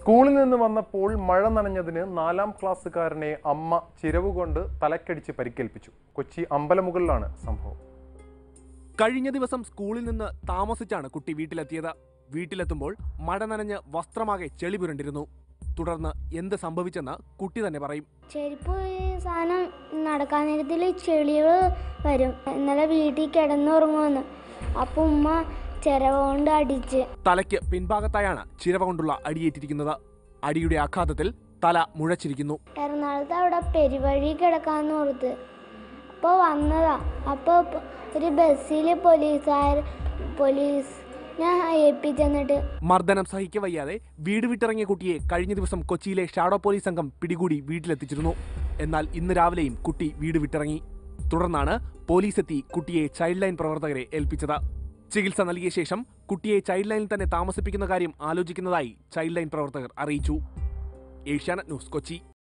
സ്കൂളിൽ നിന്ന് വന്നപ്പോൾ മഴ നനഞ്ഞതിന് നാലാം ക്ലാസ്സുകാരനെ അമ്മ ചിരവുകൊണ്ട് തലക്കടിച്ച് പരിക്കേൽപ്പിച്ചു കൊച്ചി അമ്പലമുകളിലാണ് സംഭവം കഴിഞ്ഞ ദിവസം സ്കൂളിൽ നിന്ന് താമസിച്ചാണ് കുട്ടി വീട്ടിലെത്തിയത് വീട്ടിലെത്തുമ്പോൾ മഴ നനഞ്ഞ് വസ്ത്രമാകെ ചെളി പുരണ്ടിരുന്നു തുടർന്ന് എന്ത് സംഭവിച്ചെന്ന് കുട്ടി തന്നെ പറയും ചെരുപ്പ് ഈ സാധനം നടക്കാൻ നേരത്തിൽ ചെളികൾ വരും ഇന്നലെ വീട്ടിൽ കിടന്നുറങ്ങുമെന്ന് അപ്പോൾ ഉമ്മ ചിരവ കൊണ്ട് അടിച്ച് തലയ്ക്ക് പിൻഭാഗത്തായാണ് ചിരവ കൊണ്ടുള്ള അടിയേറ്റിരിക്കുന്നത് അടിയുടെ ആഘാതത്തിൽ തല മുഴച്ചിരിക്കുന്നു എറണാകുളത്ത് അവിടെ പെരുവഴി കിടക്കാന്ന് ഓർത്ത് അപ്പോൾ വന്നതാ അപ്പോൾ ഒരു ബസ്സിൽ പോലീസുകാർ പോലീസ് ഞാൻ ഏൽപ്പിച്ചെന്നിട്ട് മർദ്ദനം സഹിക്കവയ്യാതെ വീട് വിട്ടിറങ്ങിയ കുട്ടിയെ കഴിഞ്ഞ ദിവസം കൊച്ചിയിലെ ഷാഡോ പോലീസ് സംഘം പിടികൂടി വീട്ടിലെത്തിച്ചിരുന്നു എന്നാൽ ഇന്ന് രാവിലെയും കുട്ടി വീട് വിട്ടിറങ്ങി തുടർന്നാണ് പോലീസ് എത്തി കുട്ടിയെ ചൈൽഡ് ലൈൻ പ്രവർത്തകരെ ഏൽപ്പിച്ചത് ചികിത്സ നൽകിയ ശേഷം കുട്ടിയെ ചൈൽഡ് ലൈനിൽ തന്നെ താമസിപ്പിക്കുന്ന കാര്യം ആലോചിക്കുന്നതായി ചൈൽഡ് ലൈൻ പ്രവർത്തകർ അറിയിച്ചു ഏഷ്യാനെറ്റ് ന്യൂസ് കൊച്ചി